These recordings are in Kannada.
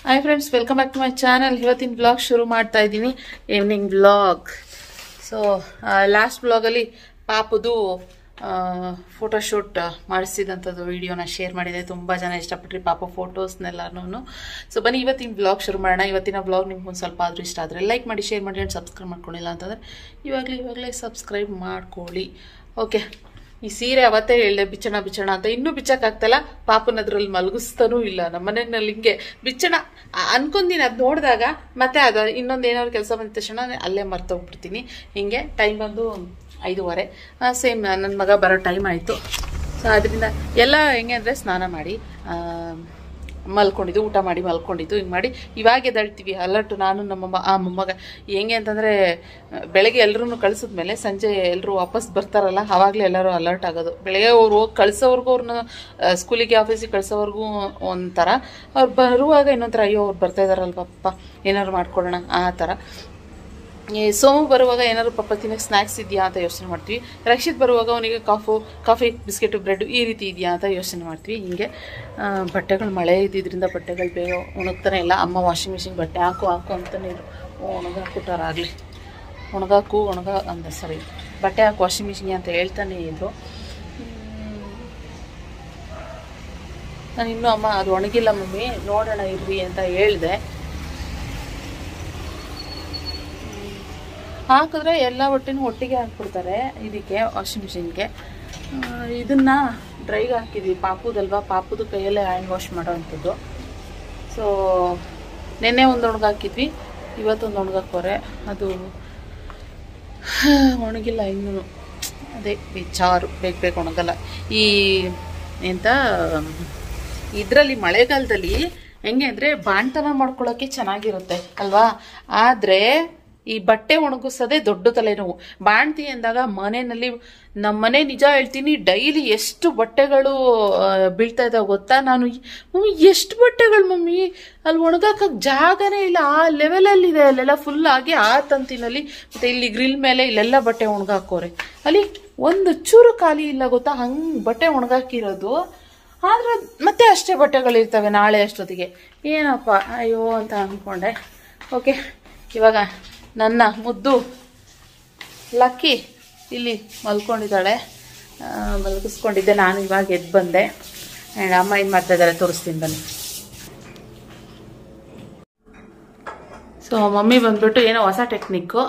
Hi friends welcome back to my channel ಇವತ್ತಿನ ಬ್ಲಾಗ್ ಶುರು ಮಾಡ್ತಾ ಇದ್ದೀನಿ ಈವ್ನಿಂಗ್ ಬ್ಲಾಗ್ ಸೊ ಲಾಸ್ಟ್ ಬ್ಲಾಗಲ್ಲಿ ಪಾಪುದು ಫೋಟೋಶೂಟ್ ಮಾಡಿಸಿದಂಥದ್ದು ವಿಡಿಯೋನ ಶೇರ್ ಮಾಡಿದೆ ತುಂಬ ಜನ ಇಷ್ಟಪಟ್ರಿ ಪಾಪ ಫೋಟೋಸ್ನೆಲ್ಲನೂ ಸೊ ಬನ್ನಿ ಇವತ್ತಿನ ಬ್ಲಾಗ್ ಶುರು ಮಾಡೋಣ ಇವತ್ತಿನ ಬ್ಲಾಗ್ ನಿಮ್ಗೆ ಒಂದು ಸ್ವಲ್ಪ ಆದರೂ ಇಷ್ಟ ಆದರೆ ಲೈಕ್ ಮಾಡಿ ಶೇರ್ ಮಾಡಿ ಸಬ್ಸ್ಕ್ರೈಬ್ ಮಾಡ್ಕೊಂಡಿಲ್ಲ ಅಂತಂದರೆ ಇವಾಗಲೇ ಇವಾಗಲೇ ಸಬ್ಸ್ಕ್ರೈಬ್ ಮಾಡ್ಕೊಳ್ಳಿ ಓಕೆ ಈ ಸೀರೆ ಅವತ್ತೇ ಹೇಳಿದೆ ಬಿಚ್ಚಣ ಬಿಚ್ಚಣ ಅಂತ ಇನ್ನೂ ಬಿಚ್ಚಕ್ಕಾಗ್ತಲ್ಲ ಪಾಪನ ಅದ್ರಲ್ಲಿ ಮಲಗಿಸ್ತಾನೂ ಇಲ್ಲ ನಮ್ಮ ಮನೆಯಲ್ಲಿ ಹಿಂಗೆ ಬಿಚ್ಚಣ ಆ- ಅನ್ಕೊಂತೀನಿ ಅದು ನೋಡಿದಾಗ ಮತ್ತೆ ಅದು ಇನ್ನೊಂದು ಏನಾದ್ರು ಕೆಲಸ ಬಂದ ತಕ್ಷಣ ಅಲ್ಲೇ ಮರ್ತೋಗ್ಬಿಡ್ತೀನಿ ಹಿಂಗೆ ಟೈಮ್ ಬಂದು ಐದೂವರೆ ಸೇಮ್ ನನ್ನ ಮಗ ಬರೋ ಟೈಮ್ ಆಯಿತು ಸೊ ಅದರಿಂದ ಎಲ್ಲ ಹೆಂಗೆ ಅಂದರೆ ಸ್ನಾನ ಮಾಡಿ ಆ, ಮಲ್ಕೊಂಡಿದ್ದು ಊಟ ಮಾಡಿ ಮಲ್ಕೊಂಡಿದ್ದು ಹಿಂಗೆ ಮಾಡಿ ಇವಾಗ ಎದ್ದಾಳ್ತೀವಿ ಅಲರ್ಟ್ ನಾನು ನಮ್ಮಮ್ಮ ಆ ಮೊಮ್ಮಗ ಹೆಂಗೆ ಅಂತಂದರೆ ಬೆಳಗ್ಗೆ ಎಲ್ಲರೂ ಕಳಿಸಿದ್ಮೇಲೆ ಸಂಜೆ ಎಲ್ಲರೂ ವಾಪಸ್ ಬರ್ತಾರಲ್ಲ ಆವಾಗಲೇ ಎಲ್ಲರೂ ಅಲರ್ಟ್ ಆಗೋದು ಬೆಳಗ್ಗೆ ಅವ್ರು ಹೋಗಿ ಕಳ್ಸೋವರೆಗೂ ಅವ್ರನ್ನ ಸ್ಕೂಲಿಗೆ ಆಫೀಸಿಗೆ ಕಳ್ಸೋವರೆಗೂ ಒಂಥರ ಅವ್ರು ಬರುವಾಗ ಇನ್ನೊಂಥರ ಅಯ್ಯೋ ಅವ್ರು ಬರ್ತಾ ಇದಾರಲ್ವಪ್ಪ ಏನಾದ್ರು ಮಾಡ್ಕೊಡೋಣ ಆ ಥರ ಈ ಸೋಮು ಬರುವಾಗ ಏನಾದ್ರು ಪಾಪ ತಿನ್ನಕ್ಕೆ ಸ್ನ್ಯಾಕ್ಸ್ ಇದೆಯಾ ಅಂತ ಯೋಚನೆ ಮಾಡ್ತೀವಿ ರಕ್ಷಿತ್ ಬರುವಾಗ ಅವನಿಗೆ ಕಾಫು ಕಾಫಿ ಬಿಸ್ಕೆಟು ಬ್ರೆಡ್ ಈ ರೀತಿ ಇದೆಯಾ ಅಂತ ಯೋಚನೆ ಮಾಡ್ತೀವಿ ಹೀಗೆ ಆ, ಬಟ್ಟೆಗಳು ಮಳೆ ಇದ್ದಿದ್ದರಿಂದ ಬಟ್ಟೆಗಳು ಬೇಗ ಒಣಗ್ತಾನೆ ಇಲ್ಲ ಅಮ್ಮ ವಾಷಿಂಗ್ ಮಿಷಿನ್ ಬಟ್ಟೆ ಹಾಕು ಹಾಕು ಅಂತಲೇ ಇರು ಒಣಗಾಕ್ಬಿಟ್ಟಾರಾಗಲಿ ಒಣಗಾಕು ಒಣಗ ಅಂದ ಸಾರಿ ಬಟ್ಟೆ ಹಾಕು ವಾಷಿಂಗ್ ಮಿಷಿನ್ಗೆ ಅಂತ ಹೇಳ್ತಾನೆ ಇದ್ರು ನಾನು ಇನ್ನೂ ಅಮ್ಮ ಅದು ಒಣಗಿಲ್ಲ ಮಮ್ಮಿ ನೋಡೋಣ ಇರ್ರಿ ಅಂತ ಹೇಳಿದೆ ಹಾಕಿದ್ರೆ ಎಲ್ಲ ಬಟ್ಟೆನೂ ಒಟ್ಟಿಗೆ ಹಾಕ್ಬಿಡ್ತಾರೆ ಇದಕ್ಕೆ ವಾಷಿಂಗ್ ಮಿಷಿನ್ಗೆ ಇದನ್ನು ಡ್ರೈಗೆ ಹಾಕಿದ್ವಿ ಪಾಪುದಲ್ವಾ ಪಾಪುದು ಕೈಯಲ್ಲೇ ಹ್ಯಾಂಡ್ ವಾಶ್ ಮಾಡೋ ಅಂಥದ್ದು ಸೊ ನೆನ್ನೆ ಒಂದು ಒಣಗಿ ಹಾಕಿದ್ವಿ ಇವತ್ತೊಂದು ಒಣಗಾಕೋರೆ ಅದು ಒಣಗಿಲ್ಲ ಇನ್ನೂ ಅದೇ ವಿಚಾರು ಬೇಗ ಬೇಗ ಒಣಗಲ್ಲ ಈ ಎಂತ ಇದರಲ್ಲಿ ಮಳೆಗಾಲದಲ್ಲಿ ಹೆಂಗೆ ಅಂದರೆ ಬಾಣ್ತನ ಮಾಡ್ಕೊಳ್ಳೋಕ್ಕೆ ಚೆನ್ನಾಗಿರುತ್ತೆ ಅಲ್ವಾ ಆದರೆ ಈ ಬಟ್ಟೆ ಒಣಗಿಸೋದೇ ದೊಡ್ಡ ತಲೆನೋವು ಬಾಣ್ತಿ ಅಂದಾಗ ಮನೆಯಲ್ಲಿ ನಮ್ಮ ಮನೆ ನಿಜ ಹೇಳ್ತೀನಿ ಡೈಲಿ ಎಷ್ಟು ಬಟ್ಟೆಗಳು ಆ, ಬೀಳ್ತಾ ಇದ್ದಾವೆ ಗೊತ್ತಾ ನಾನು ಈ- ಮಮ್ಮಿ ಎಷ್ಟು ಬಟ್ಟೆಗಳು ಮಮ್ಮಿ ಅಲ್ಲಿ ಒಣಗಾಕಕ್ಕೆ ಜಾಗನೇ ಇಲ್ಲ ಆ ಲೆವೆಲಲ್ಲಿದೆ ಅಲ್ಲೆಲ್ಲ ಫುಲ್ ಆಗಿ ಆ ತಂತಿನಲ್ಲಿ ಮತ್ತೆ ಇಲ್ಲಿ ಗ್ರಿಲ್ ಮೇಲೆ ಇಲ್ಲೆಲ್ಲ ಬಟ್ಟೆ ಒಣಗಾಕೋರೆ ಅಲ್ಲಿ ಒಂದು ಚೂರು ಖಾಲಿ ಇಲ್ಲ ಗೊತ್ತಾ ಹಂಗೆ ಬಟ್ಟೆ ಒಣಗಾಕಿರೋದು ಆದ್ರೆ ಮತ್ತೆ ಅಷ್ಟೇ ಬಟ್ಟೆಗಳಿರ್ತವೆ ನಾಳೆ ಅಷ್ಟೊತ್ತಿಗೆ ಏನಪ್ಪ ಅಯ್ಯೋ ಅಂತ ಅಂದ್ಕೊಂಡೆ ಓಕೆ ಇವಾಗ ನನ್ನ ಮುದ್ದು ಲಕ್ಕಿ ಇಲ್ಲಿ ಮಲ್ಕೊಂಡಿದ್ದಾಳೆ ಆ, ಮಲಗಿಸ್ಕೊಂಡಿದ್ದೆ ನಾನು ಇವಾಗ ಎದ್ದು ಬಂದೆ ಆ್ಯಂಡ್ ಅಮ್ಮ ಏನು ಮಾಡ್ತಾ ಇದ್ದಾರೆ ತೋರಿಸ್ತೀನಿ ಬನ್ನಿ ಸೊ ಮಮ್ಮಿ ಬಂದ್ಬಿಟ್ಟು ಏನೋ ಹೊಸ ಟೆಕ್ನಿಕ್ಕು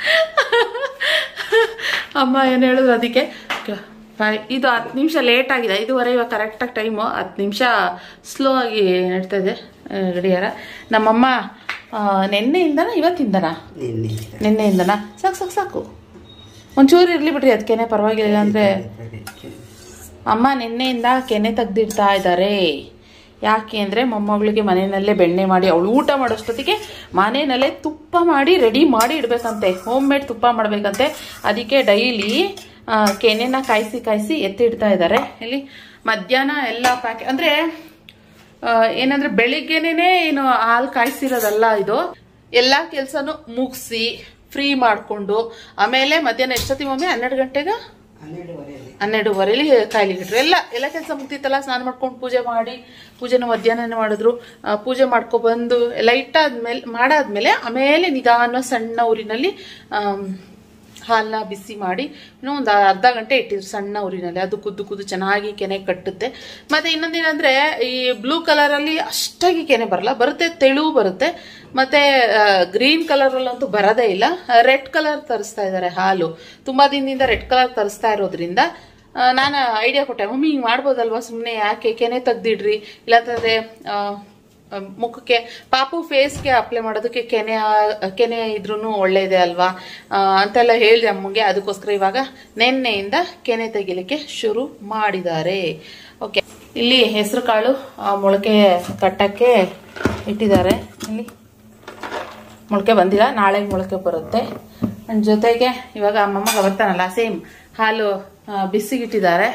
ಅಮ್ಮ ಏನು ಹೇಳಿದ್ರು ಅದಕ್ಕೆ ಕ- ಫೈ- ಇದು ಹತ್ತು ನಿಮಿಷ ಲೇಟ್ ಆಗಿದೆ ಐದುವರೆ ಇವಾಗ ಕರೆಕ್ಟಾಗಿ ಟೈಮು ಹತ್ತು ನಿಮಿಷ ಸ್ಲೋ ಆಗಿ ನಡ್ತಾ ಇದೆ ಆ, ಗಡಿಯಾರ ನಮ್ಮಮ್ಮ ಆ, ನೆನ್ನೆಯಿಂದನಾ ಇವತ್ತಿಂದನಾ ನಿನ್ನೆ ನಿನ್ನೆಯಿಂದನಾ ಸಾಕು ಸಾಕು ಸಾಕು ಒಂಚೂರು ಇರಲಿ ಬಿಡ್ರಿ ಅದಕ್ಕೇನೆ ಪರವಾಗಿಲ್ಲ ಅಂದರೆ ಅಮ್ಮ ನಿನ್ನೆಯಿಂದ ಕೆನೆ ತೆಗ್ದಿಡ್ತಾ ಇದ್ದಾರೆ ಯಾಕೆ ಅಂದರೆ ಮೊಮ್ಮಗಳಿಗೆ ಮನೆಯಲ್ಲೇ ಬೆಣ್ಣೆ ಮಾಡಿ ಅವಳು ಊಟ ಮಾಡೋಷ್ಟೊತ್ತಿಗೆ ಮನೆಯಲ್ಲೇ ತುಪ್ಪ ಮಾಡಿ ರೆಡಿ ಮಾಡಿ ಇಡಬೇಕಂತೆ ಹೋಮ್ ಮೇಡ್ ತುಪ್ಪ ಮಾಡಬೇಕಂತೆ ಅದಕ್ಕೆ ಡೈಲಿ ಕೆನೆನ ಕಾಯಿಸಿ ಕಾಯಿಸಿ ಎತ್ತಿಡ್ತಾ ಇದ್ದಾರೆ ಇಲ್ಲಿ ಮಧ್ಯಾಹ್ನ ಎಲ್ಲ ಪ್ಯಾಕೆ ಅಂದರೆ ಏನಂದ್ರೆ ಬೆಳಿಗ್ಗೆನೇ ಏನು ಹಾಲು ಕಾಯಿಸಿರೋದಲ್ಲ ಇದು ಎಲ್ಲ ಕೆಲಸನೂ ಮುಗಿಸಿ ಫ್ರೀ ಮಾಡಿಕೊಂಡು ಆಮೇಲೆ ಮಧ್ಯಾಹ್ನ ಎಷ್ಟೊತ್ತಿಗೆ ಮಮ್ಮಿ ಹನ್ನೆರಡು ಗಂಟೆಗೆ ಹನ್ನೆರಡುವರೆಯಲ್ಲಿ ಹನ್ನೆರಡುವರೆಲಿ ಕಾಯ್ಲಿಕ್ಕೆ ಇಟ್ರು ಎಲ್ಲ ಎಲ್ಲ ಕೆಲಸ ಮುಗ್ತಿತ್ತಲ್ಲ ಸ್ನಾನ ಮಾಡ್ಕೊಂಡು ಪೂಜೆ ಮಾಡಿ ಪೂಜೆನ ಮಧ್ಯಾಹ್ನನೇ ಮಾಡಿದ್ರು ಆ, ಪೂಜೆ ಮಾಡ್ಕೊ ಬಂದು ಎಲ್ಲ ಇಟ್ಟಾದ್ಮೇಲೆ ಮಾಡಾದ್ಮೇಲೆ ಆಮೇಲೆ ನಿಧಾನ ಸಣ್ಣ ಊರಿನಲ್ಲಿ ಆಮ್, ಹಾಲನ್ನ ಬಿಸಿ ಮಾಡಿ ಇನ್ನೂ ಒಂದು ಅರ್ಧ ಗಂಟೆ ಇಟ್ಟಿದ್ರು ಸಣ್ಣ ಊರಿನಲ್ಲಿ ಅದು ಕುದ್ದು ಕುದ್ದು ಚೆನ್ನಾಗಿ ಕೆನೆ ಕಟ್ಟುತ್ತೆ ಮತ್ತೆ ಇನ್ನೊಂದೇನಂದ್ರೆ ಈ ಬ್ಲೂ ಕಲರಲ್ಲಿ ಅಷ್ಟಾಗಿ ಕೆನೆ ಬರಲ್ಲ ಬರುತ್ತೆ ತೆಳು ಬರುತ್ತೆ ಮತ್ತೆ ಗ್ರೀನ್ ಕಲರಲ್ಲಂತೂ ಬರೋದೇ ಇಲ್ಲ ರೆಡ್ ಕಲರ್ ತರಿಸ್ತಾ ಇದ್ದಾರೆ ಹಾಲು ತುಂಬಾ ದಿನದಿಂದ ರೆಡ್ ಕಲರ್ ತರಿಸ್ತಾ ಇರೋದ್ರಿಂದ ಆ, ನಾನು ಐಡಿಯಾ ಕೊಟ್ಟೆ ಮಮ್ಮಿ ಹಿಂಗೆ ಮಾಡ್ಬೋದಲ್ವಾ ಸುಮ್ಮನೆ ಯಾಕೆ ಕೆನೆ ತೆಗ್ದಿಡ್ರಿ ಇಲ್ಲಾಂತಂದ್ರೆ ಆ, ಆ, ಮುಖಕ್ಕೆ ಪಾಪು ಫೇಸ್ಗೆ ಅಪ್ಲೈ ಮಾಡೋದಕ್ಕೆ ಕೆನೆ ಆ- ಕೆನೆ ಇದ್ರೂ ಒಳ್ಳೇದೇ ಅಲ್ವಾ ಆ, ಅಂತೆಲ್ಲ ಹೇಳಿದೆ ಅಮ್ಮಂಗೆ ಅದಕ್ಕೋಸ್ಕರ ಇವಾಗ ನಿನ್ನೆಯಿಂದ ಕೆನೆ ತೆಗಿಲಿಕ್ಕೆ ಶುರು ಮಾಡಿದ್ದಾರೆ ಓಕೆ ಇಲ್ಲಿ ಹೆಸರು ಕಾಳು ಆ, ಮೊಳಕೆ ಕಟ್ಟಕ್ಕೆ ಇಟ್ಟಿದ್ದಾರೆ ಇಲ್ಲಿ ಮೊಳಕೆ ಬಂದಿಲ್ಲ ನಾಳೆ ಮೊಳಕೆ ಬರುತ್ತೆ ಅಂಡ್ ಜೊತೆಗೆ ಇವಾಗ ಅಮ್ಮಮ್ಮ ಬರ್ತಾನಲ್ಲ ಸೇಮ್ ಹಾಲು ಆ, ಬಿಸಿಗಿಟ್ಟಿದ್ದಾರೆ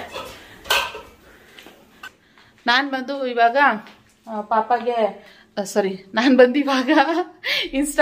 ನಾನು ಬಂದು ಇವಾಗ ಆ, ಪಾಪಗೆ ಸಾರಿ ನಾನು ಬಂದು ಇವಾಗ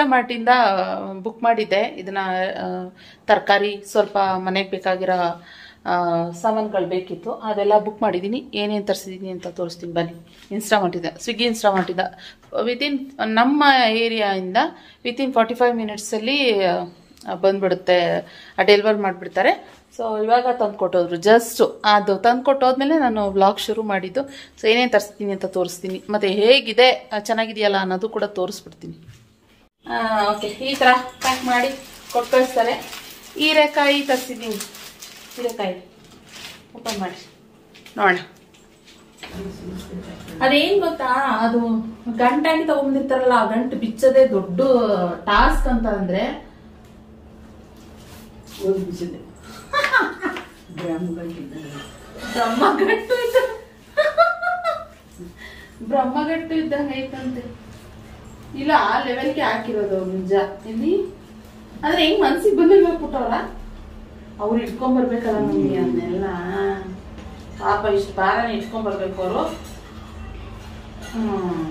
ಇನ್ಸ್ಟಾಮಾರ್ಟಿಂದ ಬುಕ್ ಮಾಡಿದ್ದೆ ಇದನ್ನ ತರಕಾರಿ ಸ್ವಲ್ಪ ಮನೆಗೆ ಬೇಕಾಗಿರೋ ಸಾಮಾನುಗಳು ಬೇಕಿತ್ತು ಅದೆಲ್ಲ ಬುಕ್ ಮಾಡಿದ್ದೀನಿ ಏನೇನು ತರಿಸಿದ್ದೀನಿ ಅಂತ ತೋರಿಸ್ತೀನಿ ಬನ್ನಿ ಇನ್ಸ್ಟಾಮಾರ್ಟಿಂದ ಸ್ವಿಗ್ಗಿ ಇನ್ಸ್ಟಾಮಾರ್ಟಿಂದ ವಿತಿನ್ ನಮ್ಮ ಏರಿಯಾಯಿಂದ ವಿತಿನ್ ಫಾರ್ಟಿ ಫೈವ್ ಮಿನಿಟ್ಸಲ್ಲಿ ಬಂದ್ಬಿಡುತ್ತೆ ಡೆಲಿವರ್ ಮಾಡಿಬಿಡ್ತಾರೆ ಸೊ ಇವಾಗ ತಂದು ಕೊಟ್ಟೋದ್ರು ಜಸ್ಟ್ ಅದು ತಂದು ಕೊಟ್ಟೋದ್ಮೇಲೆ ನಾನು ವ್ಲಾಗ್ ಶುರು ಮಾಡಿದ್ದು ಸೊ ಏನೇನು ತರಿಸ್ತೀನಿ ಅಂತ ತೋರಿಸ್ತೀನಿ ಮತ್ತು ಹೇಗಿದೆ ಆ, ಚೆನ್ನಾಗಿದೆಯಲ್ಲ ಅನ್ನೋದು ಕೂಡ ತೋರಿಸ್ಬಿಡ್ತೀನಿ ಓಕೆ ಈ ಥರ ಪ್ಯಾಕ್ ಮಾಡಿ ಕೊಟ್ಟು ಕಳಿಸ್ತಾರೆ ಹೀರೆಕಾಯಿ ತರಿಸಿದ್ದೀನಿ ಹೀರೆಕಾಯಿ ಓಪನ್ ಮಾಡಿ ನೋಡೋಣ ಅದೇನ್ ಗೊತ್ತಾ ಅದು ಗಂಟಾಗಿ ತಗೊಂಡಿರ್ತಾರಲ್ಲ ಆ ಗಂಟು ಬಿಚ್ಚದೆ ದೊಡ್ಡ ಟಾಸ್ಕ್ ಅಂತ ಅಂದ್ರೆ ಬ್ರಹ್ಮಗಟ್ಟು ಇದ್ದ ಬ್ರಹ್ಮಗಟ್ಟು ಇದ್ದಂಗೆ ಐತಂತೆ ಇಲ್ಲ ಆ ಲೆವೆಲ್ಗೆ ಹಾಕಿರೋದು ಅವ್ರು ನಿಜ ಇಲ್ಲಿ ಆದ್ರೆ ಹೆಂಗ್ ಮನ್ಸಿಗೆ ಬಂದಿಲ್ಲ ಬಿಟ್ಟವ್ರ ಅವ್ರು ಇಟ್ಕೊಂಡ್ ಬರ್ಬೇಕಲ್ಲ ನಮ್ಗೆ ಅದನ್ನೆಲ್ಲ ಪಾಪ ಇಷ್ಟು ಭಾರನ ಇಟ್ಕೊಂಡ್ ಬರ್ಬೇಕು ಅವರು ಹ್ಮ್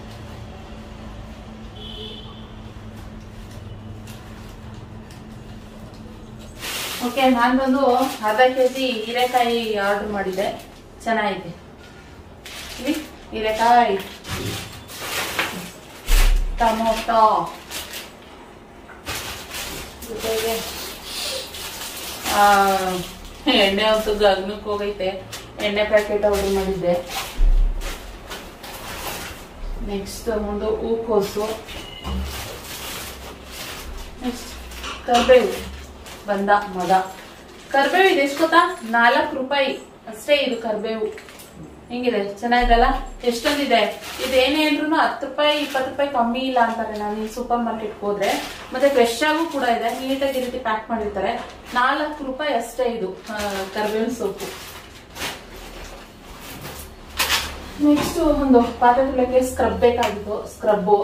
ಓಕೆ ನಾನು ಬಂದು ಅರ್ಧ ಕೆ ಜಿ ಹೀರೆಕಾಯಿ ಆರ್ಡರ್ ಮಾಡಿದ್ದೆ ಚೆನ್ನಾಗಿದೆ ಇಲ್ಲಿ ಹೀರೆಕಾಯಿ ಟೊಮೊಟೊ ಜೊತೆಗೆ ಆ, ಎಣ್ಣೆ ಅಂತೂ ಗಗನಕ್ಕೆ ಹೋಗೈತೆ ಎಣ್ಣೆ ಪ್ಯಾಕೆಟ್ ಆರ್ಡರ್ ಮಾಡಿದ್ದೆ ನೆಕ್ಸ್ಟ್ ಒಂದು ಹೂಕೋಸು ನೆಕ್ಸ್ಟ್ ಕರ್ಬೇವು ಬಂದ ಮದ ಕರ್ಬೇವು ಇದೆ ಎಷ್ಟು ಗೊತ್ತಾ ನಾಲ್ಕು ರೂಪಾಯಿ ಅಷ್ಟೇ ಇದು ಕರ್ಬೇವು ಹೆಂಗಿದೆ ಚೆನ್ನಾಗಿದೆಲ್ಲ ಎಷ್ಟೊಂದಿದೆ ಇದೇನೇ ಅಂದ್ರೂ ಹತ್ತು ರೂಪಾಯಿ ಇಪ್ಪತ್ತು ರೂಪಾಯಿ ಕಮ್ಮಿ ಇಲ್ಲ ಅಂತಾರೆ ನಾನು ಈ ಸೂಪರ್ ಮಾರ್ಕೆಟ್ಗೆ ಹೋದ್ರೆ ಮತ್ತೆ ಫ್ರೆಶ್ ಆಗೂ ಕೂಡ ಇದೆ ನೀಟಾಗಿ ಈ ರೀತಿ ಪ್ಯಾಕ್ ಮಾಡಿರ್ತಾರೆ ನಾಲ್ಕು ರೂಪಾಯಿ ಅಷ್ಟೇ ಇದು ಆ, ಕರ್ಬೇವಿನ ಸೊಪ್ಪು ನೆಕ್ಸ್ಟ್ ಒಂದು ಪಾತ್ರೆ ತೊಳೆಯಕ್ಕೆ ಸ್ಕ್ರಬ್ ಬೇಕಾಗಿತ್ತು ಸ್ಕ್ರಬ್ಬು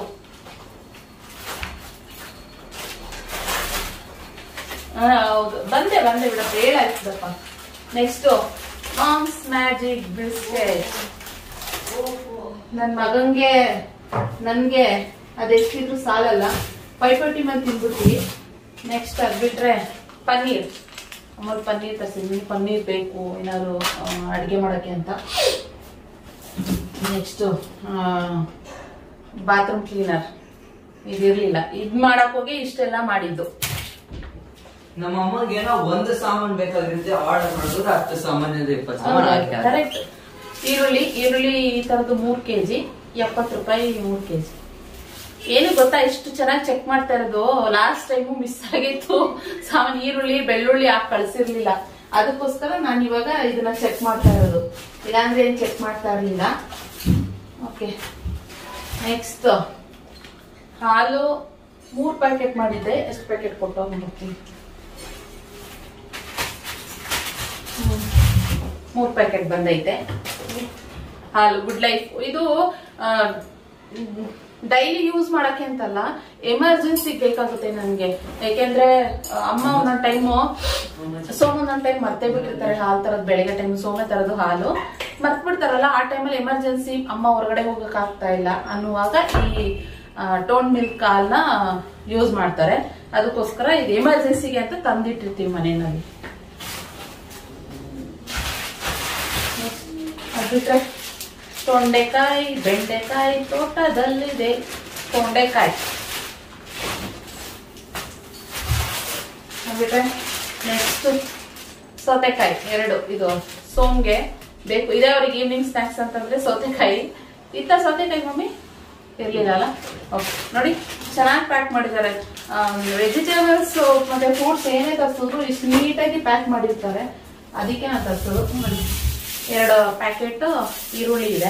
ಹಾ, ಹೌದು ಬಂದೆ ಬಂದೆ ಬಿಡಪ್ಪ ಹೇಳಾಯ್ತದಪ್ಪ ನೆಕ್ಸ್ಟ್ ಮಾಮ್ಸ್ ಮ್ಯಾಜಿಕ್ ಬಿಸ್ಕೆಟ್ ನನ್ನ ಮಗಂಗೆ ನನ್ಗೆ ಅದೆಷ್ಟಿದ್ರು ಸಾಲಲ್ಲ ಪೈಪಟ್ಟಿ ಮೇಲೆ ತಿನ್ಬಿಡ್ತೀವಿ ನೆಕ್ಸ್ಟ್ ಅದು ಬಿಟ್ರೆ ಪನ್ನೀರ್ ಅಮ್ಮಲ್ ಪನ್ನೀರ್ ತರಿಸಿದ್ವಿ ಪನ್ನೀರ್ ಬೇಕು ಏನಾದ್ರು ಅಡುಗೆ ಮಾಡೋಕ್ಕೆ ಅಂತ ನೆಕ್ಸ್ಟು ಬಾತ್ರೂಮ್ ಕ್ಲೀನರ್ ಇದಿರ್ಲಿಲ್ಲ ಇದ್ ಮಾಡಕ್ ಹೋಗಿ ಇಷ್ಟೆಲ್ಲ ಮಾಡಿದ್ದು ನಮ್ಮ ಅಮ್ಮಗೆ ಏನೋ ಒಂದು ಸಾಮಾನ್ ಬೇಕಾಗಿರುತ್ತೆ ಆರ್ಡರ್ ಮಾಡಿದ್ರೆ ಹತ್ತು ಸಾಮಾನ್ ಇದೆ ಇಪ್ಪತ್ತು ಸಾಮಾನ್ ಹಾಕಿ ಹಾಕಿ. ಕರೆಕ್ಟ್ ಈರುಳ್ಳಿ ಈರುಳ್ಳಿ ಈ ತರದ್ದು ಮೂರ್ ಕೆಜಿ ಎಪ್ಪತ್ತು ರೂಪಾಯಿ ಮೂರ್ ಕೆಜಿ ಏನು ಗೊತ್ತಾ ಎಷ್ಟು ಚೆನ್ನಾಗಿ ಚೆಕ್ ಮಾಡ್ತಾ ಇರೋದು ಲಾಸ್ಟ್ ಟೈಮು ಮಿಸ್ ಆಗಿತ್ತು ಸಾಮಾನ್ಯ ಈರುಳ್ಳಿ ಬೆಳ್ಳುಳ್ಳಿ ಹಾಕಿ ಕಳ್ಸಿರ್ಲಿಲ್ಲ ಅದಕ್ಕೋಸ್ಕರ ನಾನು ಇವಾಗ ಇದನ್ನ ಚೆಕ್ ಮಾಡ್ತಾ ಇರೋದು ಇಲ್ಲಾಂದ್ರೆ ಏನ್ ಚೆಕ್ ಮಾಡ್ತಾ ಇರ್ಲಿಲ್ಲ ಓಕೆ ನೆಕ್ಸ್ಟ್ ಹಾಲು ಮೂರ್ ಪ್ಯಾಕೆಟ್ ಮಾಡಿದ್ದೆ ಎಷ್ಟು ಪ್ಯಾಕೆಟ್ ಕೊಟ್ಟು ನೋಡ್ತೀನಿ ಮೂರ್ ಪ್ಯಾಕೆಟ್ ಬಂದೈತೆ ಹಾಲು ಗುಡ್ ಲೈಫ್ ಇದು ಡೈಲಿ ಯೂಸ್ ಮಾಡಕ್ಕೆ ಅಂತಲ್ಲ ಎಮರ್ಜೆನ್ಸಿ ಬೇಕಾಗುತ್ತೆ ನನಗೆ ಯಾಕೆಂದ್ರೆ ಆ, ಅಮ್ಮ ಒಂದೊಂದ್ ಟೈಮು ಸೋಮ ಒಂದೊಂದ್ ಟೈಮ್ ಮರ್ತೇ ಬಿಟ್ಟಿರ್ತಾರೆ ಹಾಲು ತರದ್ ಬೆಳಗ್ಗೆ ಟೈಮ್ ಸೋಮೆ ತರದು ಹಾಲು ಮರ್ತ್ ಬಿಡ್ತಾರಲ್ಲ ಆ ಟೈಮಲ್ಲಿ ಎಮರ್ಜೆನ್ಸಿ ಅಮ್ಮ ಹೊರಗಡೆ ಹೋಗಕ್ ಆಗ್ತಾ ಇಲ್ಲ ಅನ್ನುವಾಗ ಈ ಟೋನ್ ಮಿಲ್ಕ್ ಹಾಲ್ನ ಯೂಸ್ ಮಾಡ್ತಾರೆ ಅದಕ್ಕೋಸ್ಕರ ಇದು ಎಮರ್ಜೆನ್ಸಿಗೆ ಅಂತ ತಂದಿಟ್ಟಿರ್ತೀವಿ ಮನೆಯಲ್ಲಿ ಅದ್ ಬಿಟ್ರೆ ತೊಂಡೆಕಾಯಿ ಬೆಂಡೆಕಾಯಿ ತೋಟದಲ್ಲಿದೆ ತೊಂಡೆಕಾಯಿ ಅದ್ ಬಿಟ್ರೆ ನೆಕ್ಸ್ಟ್ ಸೌತೆಕಾಯಿ ಎರಡು ಇದು ಸೋಮ್ಗೆ ಬೇಕು ಇದೇ ಅವ್ರಿಗೆ ಈವ್ನಿಂಗ್ ಸ್ನಾಕ್ಸ್ ಅಂತಂದ್ರೆ ಸೌತೆಕಾಯಿ ಇತ್ತ ಸೌತೆಕಾಯಿ ಮಮ್ಮಿ ಇರ್ಲಿಲ್ಲ ಅಲ್ಲ ಓಕೆ ನೋಡಿ ಚೆನ್ನಾಗಿ ಪ್ಯಾಕ್ ಮಾಡಿದ್ದಾರೆ ವೆಜಿಟೇಬಲ್ಸ್ ಮತ್ತೆ ಫ್ರೂಟ್ಸ್ ಏನೇ ತರಿಸಿದ್ರು ಇಷ್ಟು ನೀಟಾಗಿ ಪ್ಯಾಕ್ ಮಾಡಿರ್ತಾರೆ ಅದಕ್ಕೆ ನಾನು ತರಿಸೋದು ನೋಡಿ ಎರಡು ಪ್ಯಾಕೆಟ್ ಈರುಳ್ಳಿ ಇದೆ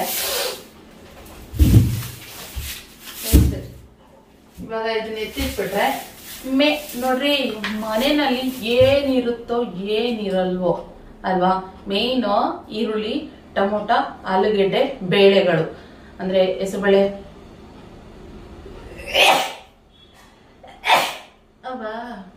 ಎಷ್ಟು? ಇವಾಗ ಇದನ್ನ ಎತ್ತಿಟ್ಬಿಟ್ರೆ ಮೇ ನೋಡ್ರಿ ಮನೆಯಲ್ಲಿ ಏನಿರುತ್ತೋ ಏನಿರಲ್ವೋ ಅಲ್ವಾ ಮೇಯ್ನ್ ಈರುಳ್ಳಿ ಟೊಮೊಟೊ ಆಲೂಗೆಡ್ಡೆ ಬೇಳೆಗಳು ಅಂದ್ರೆ ಹೆಸರುಬೇಳೆ ಅವಾ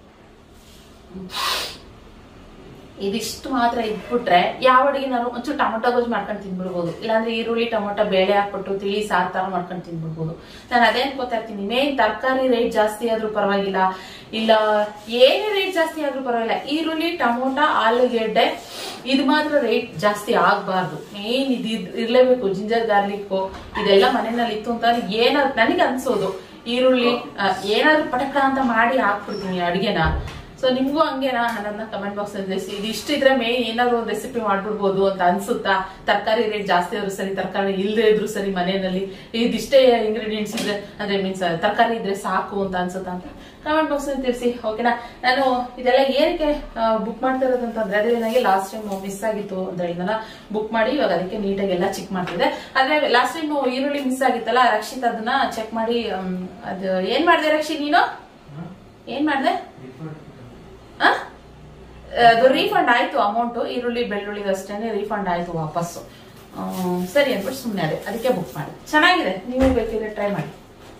ಇದಿಷ್ಟು ಮಾತ್ರ ಇಟ್ಬಿಟ್ರೆ ಯಾವ ಅಡಿಗೆನಾರು ಒಂಚೂರು ಟೊಮೊಟೊ ಗೊಜ್ಜು ಮಾಡ್ಕೊಂಡು ತಿನ್ಬಿಡ್ಬೋದು ಇಲ್ಲಾಂದ್ರೆ ಈರುಳ್ಳಿ ಟೊಮೊಟೊ ಬೇಳೆ ಹಾಕ್ಬಿಟ್ಟು ತಿಳಿ ಸಾರ್ ತರ ಮಾಡ್ಕೊಂಡು ತಿನ್ಬಿಡ್ಬೋದು ನಾನು ಅದೇ ಅನ್ಕೋತಾ ಇರ್ತೀನಿ ಮೇನ್ ತರಕಾರಿ ರೇಟ್ ಜಾಸ್ತಿ ಆದ್ರೂ ಪರವಾಗಿಲ್ಲ ಇಲ್ಲ ಏನೇ ರೇಟ್ ಜಾಸ್ತಿ ಆದ್ರೂ ಪರವಾಗಿಲ್ಲ ಈರುಳ್ಳಿ ಟೊಮೊಟೊ ಆಲೂಗೆಡ್ಡೆ ಇದು ಮಾತ್ರ ರೇಟ್ ಜಾಸ್ತಿ ಆಗ್ಬಾರ್ದು ಮೇನ್ ಇದು ಇದ್- ಇರ್ಲೇಬೇಕು ಜಿಂಜರ್ ಗಾರ್ಲಿಕ್ ಇದೆಲ್ಲ ಮನೆಯಲ್ಲಿ ಇತ್ತು ಅಂತ ಏನಾದ್ರು ನನಗೆ ಅನ್ಸೋದು ಈರುಳ್ಳಿ ಆ, ಏನಾದ್ರು ಪಟಕ ಅಂತ ಮಾಡಿ ಹಾಕ್ಬಿಡ್ತೀನಿ ಅಡಿಗೆನ ಸೊ ನಿಮ್ಗೂ ಹಂಗೇನಾ ನನ್ನ ಕಮೆಂಟ್ ಬಾಕ್ಸ್ ಅಲ್ಲಿ ತಿಳಿಸಿ ಇದು ಇಷ್ಟಿದ್ರೆ ಮೇನ್ ಏನಾದ್ರು ಒಂದು ರೆಸಿಪಿ ಮಾಡ್ಬಿಡ್ಬೋದು ಅಂತ ಅನ್ಸುತ್ತಾ ತರಕಾರಿ ರೇಟ್ ಜಾಸ್ತಿ ಆದ್ರೂ ಸರಿ ತರಕಾರಿ ಇಲ್ಲದೆ ಇದ್ರು ಸರಿ ಮನೆಯಲ್ಲಿ ಇದಿಷ್ಟೇ ಇಂಗ್ರೀಡಿಯೆಂಟ್ಸ್ ಇದ್ರೆ ಅಂದ್ರೆ ಮೀನ್ಸ್ ತರಕಾರಿ ಇದ್ರೆ ಸಾಕು ಅಂತ ಅನ್ಸುತ್ತಾ ಅಂತ ಕಮೆಂಟ್ ಬಾಕ್ಸ್ ಅಲ್ಲಿ ತಿಳಿಸಿ ಓಕೆನಾ ನಾನು ಇದೆಲ್ಲ ಏನಕ್ಕೆ ಬುಕ್ ಮಾಡ್ತಾ ಇರೋದು ಅಂತಂದ್ರೆ ಅದೇ ನನಗೆ ಲಾಸ್ಟ್ ಟೈಮ್ ಮಿಸ್ ಆಗಿತ್ತು ಅಂತ ಹೇಳಿದ್ನಲ್ಲ ಬುಕ್ ಮಾಡಿ ಇವಾಗ ಅದಕ್ಕೆ ನೀಟಾಗಿ ಎಲ್ಲ ಚೆಕ್ ಮಾಡ್ತಿದ್ದೆ ಆದ್ರೆ ಲಾಸ್ಟ್ ಟೈಮ್ ಈರುಳ್ಳಿ ಮಿಸ್ ಆಗಿತ್ತಲ್ಲ ರಕ್ಷಿತ್ ಅದನ್ನ ಚೆಕ್ ಮಾಡಿ ಮ್, ಅದು ಏನ್ ಮಾಡ್ದೆ ರಕ್ಷಿತ್ ನೀನು ಏನ್ ಮಾಡ್ದೆ ಆ? ಅದು ರೀಫಂಡ್ ಆಯ್ತು ಅಮೌಂಟ್ ಈರುಳ್ಳಿ ಬೆಳ್ಳುಳ್ಳಿ ಅಷ್ಟೇನೆ ರೀಫಂಡ್ ಆಯ್ತು ವಾಪಸ್ಸು ಆ, ಸರಿ ಅಂದ್ಬಿಟ್ಟು ಸುಮ್ಮನೆ ಅದೇ ಅದಕ್ಕೆ ಬುಕ್ ಮಾಡಿ ಚೆನ್ನಾಗಿದೆ ನೀವು ಬೇಕಿದ್ರೆ ಟ್ರೈ ಮಾಡಿ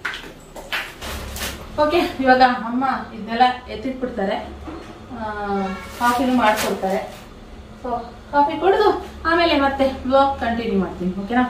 ಓಕೆ ಇವಾಗ ಅಮ್ಮ ಇದನ್ನೆಲ್ಲ ಎತ್ತಿಟ್ಬಿಡ್ತಾರೆ ಕಾಫಿನೂ ಮಾಡ್ಕೊಡ್ತಾರೆ ಸೊ ಕಾಫಿ ಕುಡಿದು ಆಮೇಲೆ ಮತ್ತೆ ಬ್ಲಾಗ್ ಕಂಟಿನ್ಯೂ ಮಾಡ್ತೀನಿ ಓಕೆನಾ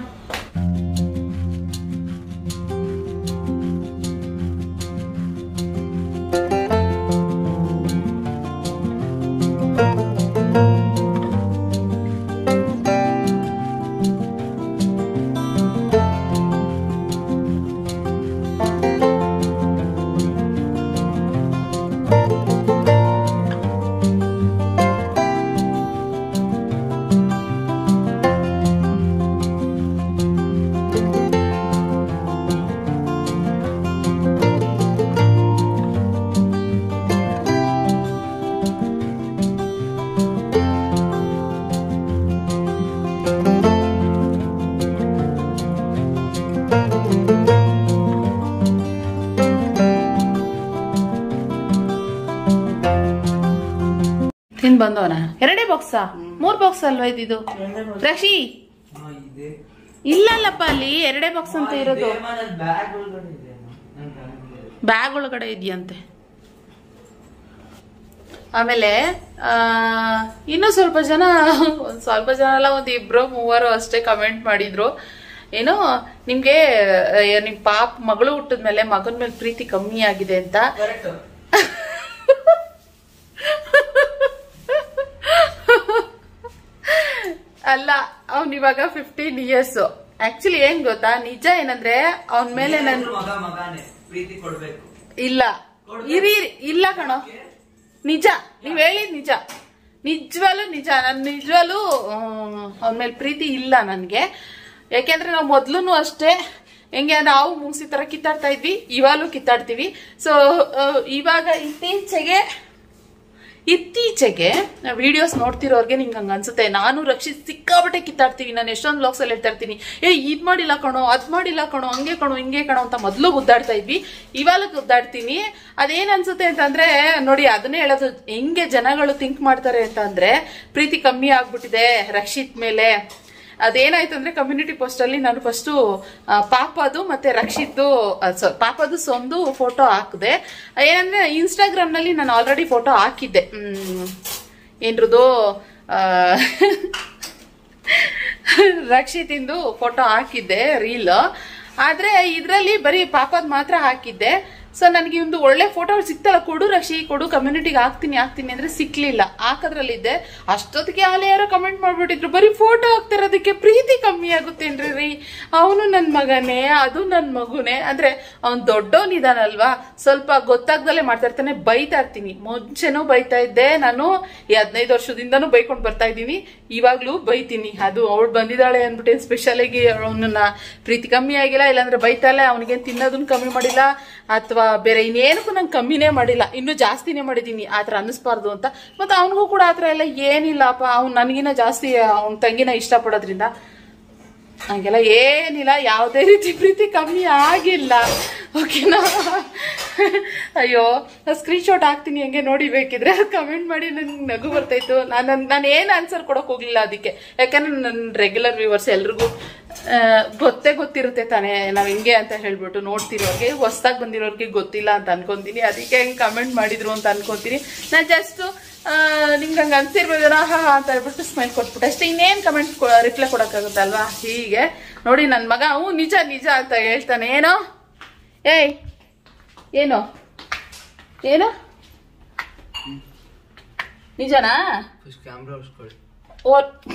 ತಿಂದ್ ಬಂದವನ ಎರಡೇ ಬಾಕ್ಸಾ ಮೂರ್ ಬಾಕ್ಸ್ ಅಲ್ವಾ ಇದ್ದಿದ್ದು ರಕ್ಷಿ ಇಲ್ಲಲ್ಲಪ್ಪ ಅಲ್ಲಿ ಎರಡೇ ಬಾಕ್ಸ್ ಅಂತ ಇರೋದು ಬ್ಯಾಗ್ ಒಳಗಡೆ ಇದೆ ನನ್ ಕಾಣಂಗಿಲ್ಲ. ಬ್ಯಾಗ್ ಒಳಗಡೆ ಇದೆಯಂತೆ ಆಮೇಲೆ ಆ, ಇನ್ನೂ ಸ್ವಲ್ಪ ಜನ ಒಂದ್ ಸ್ವಲ್ಪ ಜನ ಅಲ್ಲ ಒಂದ್ ಇಬ್ರು ಮೂವರು ಅಷ್ಟೇ ಕಮೆಂಟ್ ಮಾಡಿದ್ರು ಏನೋ ನಿಮ್ಗೆ ಆ, ನಿಮ್ ಪಾಪ ಮಗಳು ಹುಟ್ಟಿದ್ಮೇಲೆ ಮಗನ್ ಮೇಲೆ ಪ್ರೀತಿ ಕಮ್ಮಿ ಆಗಿದೆ ಅಂತ Correct. ಅಲ್ಲ ಅವ್ನ್ ಇವಾಗ ಫಿಫ್ಟೀನ್ ಇಯರ್ಸ್ ಆಕ್ಚುಲಿ ಏನ್ ಗೊತ್ತಾ ನಿಜ ಏನಂದ್ರೆ ಅವನ್ ಮೇಲೆ ನನ್ ಏನಾದ್ರೂ ಮಗ ಮಗಾನೆ ಪ್ರೀತಿ ಕೊಡ್ಬೇಕು ಇಲ್ಲ ಇರಿ ಇರಿ. ಇಲ್ಲ ಕಣೋ ನಿಜ ನೀವ್ ಹೇಳಿದ್ ನಿಜ ನಿಜವಾಗ್ಲೂ ನಿಜ ನನ್ ನಿಜವಾಗ್ಲೂ ಅವನ ಮೇಲೆ ಪ್ರೀತಿ ಇಲ್ಲ ನನ್ಗೆ ಯಾಕೆಂದ್ರೆ ನಾವು ಮೊದ್ಲೂನು ಅಷ್ಟೇ ಹೆಂಗೆ ನಾವು ಮುಂಗ್ಸಿ ತರ ಕಿತ್ತಾಡ್ತಾ ಇದ್ವಿ ಇವಾಗ್ಲೂ ಕಿತ್ತಾಡ್ತೀವಿ ಸೊ ಇವಾಗ ಇತ್ತೀಚೆಗೆ ಇತ್ತೀಚೆಗೆ ವಿಡಿಯೋಸ್ ನೋಡ್ತಿರೋರ್ಗೆ ನಿಂಗೆ ಹಂಗ ಅನ್ಸುತ್ತೆ ನಾನು ರಕ್ಷಿತ್ ಸಿಕ್ಕಾಬಟ್ಟೆ ಕಿತ್ತಾಡ್ತೀವಿ ನಾನು ಎಷ್ಟೊಂದು ಬ್ಲಾಗ್ಸ್ ಅಲ್ಲಿ ಹೇಳ್ತಾ ಇರ್ತೀನಿ ಏ ಇದ್ ಮಾಡಿಲ್ಲ ಕಣೋ ಅದ್ ಮಾಡಿಲ್ಲ ಕಣೋ ಹಂಗೆ ಕಣೋ ಹಿಂಗೆ ಕಣೋ ಅಂತ ಮೊದ್ಲು ಗುದ್ದಾಡ್ತಾ ಇದ್ವಿ ಇವಾಗ ಗುದ್ದಾಡ್ತೀನಿ ಅದೇನ್ ಅನ್ಸುತ್ತೆ ಅಂತಂದ್ರೆ ನೋಡಿ ಅದನ್ನೇ ಹೇಳೋದು ಹೆಂಗೆ ಜನಗಳು ಥಿಂಕ್ ಮಾಡ್ತಾರೆ ಅಂತಂದ್ರೆ ಪ್ರೀತಿ ಕಮ್ಮಿ ಆಗ್ಬಿಟ್ಟಿದೆ ರಕ್ಷಿತ್ ಮೇಲೆ ಅದೇನಾಯ್ತು ಅಂದ್ರೆ ಕಮ್ಯುನಿಟಿ ಪೋಸ್ಟ್ ಅಲ್ಲಿ ನಾನು ಫಸ್ಟು ಪಾಪದು ಮತ್ತೆ ರಕ್ಷಿತ್ತು ಸಾರಿ ಪಾಪದು ಸೊಂದು ಫೋಟೋ ಹಾಕಿದೆ ಏನಂದ್ರೆ ಇನ್ಸ್ಟಾಗ್ರಾಮ್ ನಲ್ಲಿ ನಾನು ಆಲ್ರೆಡಿ ಫೋಟೋ ಹಾಕಿದ್ದೆ ಹ್ಮ್, ಏನ್ರದು ಆ, ರಕ್ಷಿತಿಂದು ಫೋಟೋ ಹಾಕಿದ್ದೆ ರೀಲ್ ಆದ್ರೆ ಇದ್ರಲ್ಲಿ ಬರೀ ಪಾಪದ್ ಮಾತ್ರ ಹಾಕಿದ್ದೆ ಸೊ ನನಗೆ ಒಂದು ಒಳ್ಳೆ ಫೋಟೋ ಸಿಕ್ತಲ್ಲ ಕೊಡು ರಕ್ಷಿ ಕೊಡು ಕಮ್ಯುನಿಟಿಗೆ ಹಾಕ್ತೀನಿ ಹಾಕ್ತೀನಿ ಅಂದ್ರೆ ಸಿಕ್ಲಿಲ್ಲ ಹಾಕದ್ರಲ್ಲಿದ್ದೆ ಅಷ್ಟೊತ್ತಿಗೆ ಅಲ್ಲಿ ಯಾರೋ ಕಮೆಂಟ್ ಮಾಡ್ಬಿಟ್ಟಿದ್ರು ಬರೀ ಫೋಟೋ ಹಾಕ್ತಿರೋದಕ್ಕೆ ಪ್ರೀತಿ ಕಮ್ಮಿ ಆಗುತ್ತೇನ್ರಿ ರೀ ಅವನು ನನ್ ಮಗನೇ ಅದು ನನ್ ಮಗುನೇ ಅಂದ್ರೆ ಅವ್ನ್ ದೊಡ್ಡವನಿದಾನಲ್ವಾ ಸ್ವಲ್ಪ ಗೊತ್ತಾಗ್ದಲ್ಲೇ ಮಾಡ್ತಾ ಇರ್ತಾನೆ ಬೈತಾ ಇರ್ತೀನಿ ಮುಂಚೆನೂ ಬೈತಾ ಇದ್ದೆ ನಾನು ಈ ಹದಿನೈದು ವರ್ಷದಿಂದನೂ ಬೈಕೊಂಡ್ ಬರ್ತಾ ಇದ್ದೀನಿ ಇವಾಗ್ಲೂ ಬೈತೀನಿ ಅದು ಅವಳು ಬಂದಿದ್ದಾಳೆ ಅಂದ್ಬಿಟ್ಟು ಸ್ಪೆಷಲ್ ಆಗಿ ಅವನನ್ನ ಪ್ರೀತಿ ಕಮ್ಮಿ ಆಗಿಲ್ಲ ಇಲ್ಲಾಂದ್ರೆ ಬೈತಾಳೆ ಅವನಿಗೆ ತಿನ್ನೋದನ್ನ ಕಮ್ಮಿ ಮಾಡಿಲ್ಲ ಅಥವಾ ಬೇರೆ ಇನ್ನೇನಕ್ಕೂ ನಂಗೆ ಕಮ್ಮಿನೇ ಮಾಡಿಲ್ಲ ಇನ್ನೂ ಜಾಸ್ತಿನೇ ಮಾಡಿದ್ದೀನಿ ಆ ಥರ ಅನ್ನಿಸ್ಬಾರ್ದು ಅಂತ ಮತ್ತೆ ಅವನಿಗೂ ಕೂಡ ಆ ಥರ ಎಲ್ಲ ಏನಿಲ್ಲಪ್ಪ ಅವ್ನು ನನಗಿನ ಜಾಸ್ತಿ ಅವ್ನ ತಂಗಿನ ಇಷ್ಟಪಡೋದ್ರಿಂದ ಹಂಗೆಲ್ಲ ಏನಿಲ್ಲ ಯಾವುದೇ ರೀತಿ ಪ್ರೀತಿ ಕಮ್ಮಿ ಆಗಿಲ್ಲ ಓಕೆನಾ ಅಯ್ಯೋ ಸ್ಕ್ರೀನ್ ಶಾಟ್ ಹಾಕ್ತೀನಿ ಹಂಗೆ ನೋಡಿ ಬೇಕಿದ್ರೆ ಕಮೆಂಟ್ ಮಾಡಿ ನನ್ಗೆ ನಗು ಬರ್ತಾಯಿತ್ತು ನಾನು ನಾನು ಏನು ಆನ್ಸರ್ ಕೊಡೋಕೆ ಹೋಗ್ಲಿಲ್ಲ ಅದಕ್ಕೆ ಯಾಕಂದ್ರೆ ನನ್ನ ರೆಗ್ಯುಲರ್ ವ್ಯೂವರ್ಸ್ ಎಲ್ರಿಗೂ ಆ, ಗೊತ್ತೇ ಗೊತ್ತಿರುತ್ತೆ ತಾನೇ ನಾವು ಹಿಂಗೆ ಅಂತ ಹೇಳ್ಬಿಟ್ಟು ನೋಡ್ತಿರೋರಿಗೆ ಹೊಸ್ದಾಗಿ ಬಂದಿರೋರಿಗೆ ಗೊತ್ತಿಲ್ಲ ಅಂತ ಅನ್ಕೊಂತೀನಿ ಅದಕ್ಕೆ ಹೆಂಗೆ ಕಮೆಂಟ್ ಮಾಡಿದ್ರು ಅಂತ ಅನ್ಕೊಂತೀನಿ ನಾನು ಜಸ್ಟ್ ನಿಮ್ಗೆ ಹಂಗೆ ಅನ್ಸಿರ್ಬೋದೇನೋ ಹಾ ಹಾ ಅಂತ ಹೇಳ್ಬಿಟ್ಟು ಸ್ಮೈಲ್ ಕೊಟ್ಬಿಟ್ಟು ಅಷ್ಟೇ ಇನ್ನೇನು ಕಮೆಂಟ್ ರಿಪ್ಲೈ ಕೊಡೋಕ್ಕಾಗುತ್ತಲ್ವಾ ಹೀಗೆ ನೋಡಿ ನನ್ನ ಮಗ ಹ್ಞೂ ನಿಜ ನಿಜ ಅಂತ ಹೇಳ್ತಾನೆ ಏನೋ ಏಯ್ ಏನು ಏನು ನಿಜನಾ ಫಸ್ಟ್ ಕ್ಯಾಮ್ರಾ ಉಳಿಸ್ಕೊಳ್ಳಿ ಓ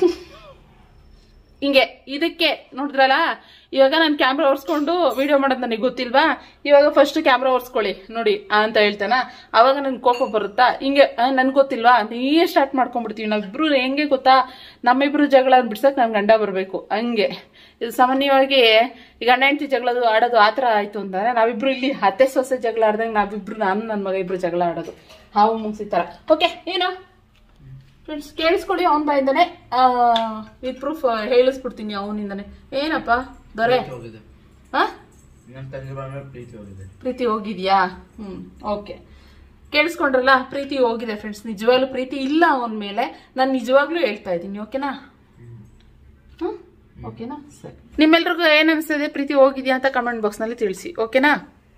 ಹಿಂಗೆ ಇದಕ್ಕೆ ನೋಡಿದ್ರಲ್ಲ ಇವಾಗ ನಾನು ಕ್ಯಾಮ್ರಾ ಒರೆಸ್ಕೊಂಡು ವಿಡಿಯೋ ಮಾಡೋದು ನನಗೆ ಗೊತ್ತಿಲ್ವಾ ಇವಾಗ ಫಸ್ಟ್ ಕ್ಯಾಮ್ರಾ ಒರೆಸ್ಕೊಳ್ಳಿ ನೋಡಿ ಆ ಅಂತ ಹೇಳ್ತಾನ ಅವಾಗ ನನ್ ಕೋಪ ಬರುತ್ತಾ ಹಿಂಗೆ ನನ್ಗೆ ಗೊತ್ತಿಲ್ವಾ ನೀವೇ ಸ್ಟಾರ್ಟ್ ಮಾಡ್ಕೊಂಡ್ಬಿಡ್ತೀವಿ ನಾವಿಬ್ರು ಹೆಂಗೆ ಗೊತ್ತಾ ನಮ್ಮಿಬ್ರು ಜಗಳ ಬಿಡ್ಸಕ್ ನನ್ ಗಂಡ ಬರಬೇಕು ಹಂಗೆ ಇದು ಸಾಮಾನ್ಯವಾಗಿ ಈ ಗಂಡ ಹೆಂಡತಿ ಜಗಳದು ಆಡೋದು ಆ ಥರ ಆಯ್ತು ಅಂತಂದ್ರೆ ನಾವಿಬ್ರು ಇಲ್ಲಿ ಅತ್ತೆ ಸೊಸೆ ಜಗಳ ಆಡ್ದಂಗೆ ನಾವಿಬ್ರು ನಾನು ನನ್ನ ಮಗ ಇಬ್ರು ಜಗಳ ಆಡೋದು ಹಾವು ಮುಗಿಸಿತಾರ ಓಕೆ ಏನು ಫ್ರೆಂಡ್ಸ್ ಕೇಳಿಸ್ಕೊಡಿ ಅವನ ಬಾಯಿಂದಾನೆ ವಿತ್ ಪ್ರೂಫ್ ಹೇಳಿಸ್ಬಿಡ್ತೀನಿ ಅವನಿಂದಾನೆ ಏನಪ್ಪ ದೊರೆ ಹೋಗಿದೆ ಹಾ ನನ್ನ ತಂಗಿ ಬಂದ್ರೆ ಪ್ರೀತಿ ಹೋಗಿದೆ ಪ್ರೀತಿ ಹೋಗಿದ್ಯಾ ಹ್ಮ್ ಓಕೆ ಕೇಳಿಸ್ಕೊಂಡ್ರಲ್ಲ ಪ್ರೀತಿ ಹೋಗಿದೆ ಫ್ರೆಂಡ್ಸ್ ನಿಜವಾಗ್ಲೂ ಪ್ರೀತಿ ಇಲ್ಲ ಅವನ ಮೇಲೆ ನಾನು ನಿಜವಾಗ್ಲೂ ಹೇಳ್ತಾ ಇದ್ದೀನಿ ಓಕೆನಾ ಹ್ಮ್ ಓಕೆನಾ ಸರಿ ನಿಮ್ಮೆಲ್ರಿಗೂ ಏನ್ ಅನಿಸ್ತದೆ ಪ್ರೀತಿ ಹೋಗಿದ್ಯಾ ಅಂತ ಕಮೆಂಟ್ ಬಾಕ್ಸ್ ನಲ್ಲಿ ತಿಳಿಸಿ ಓಕೆನಾ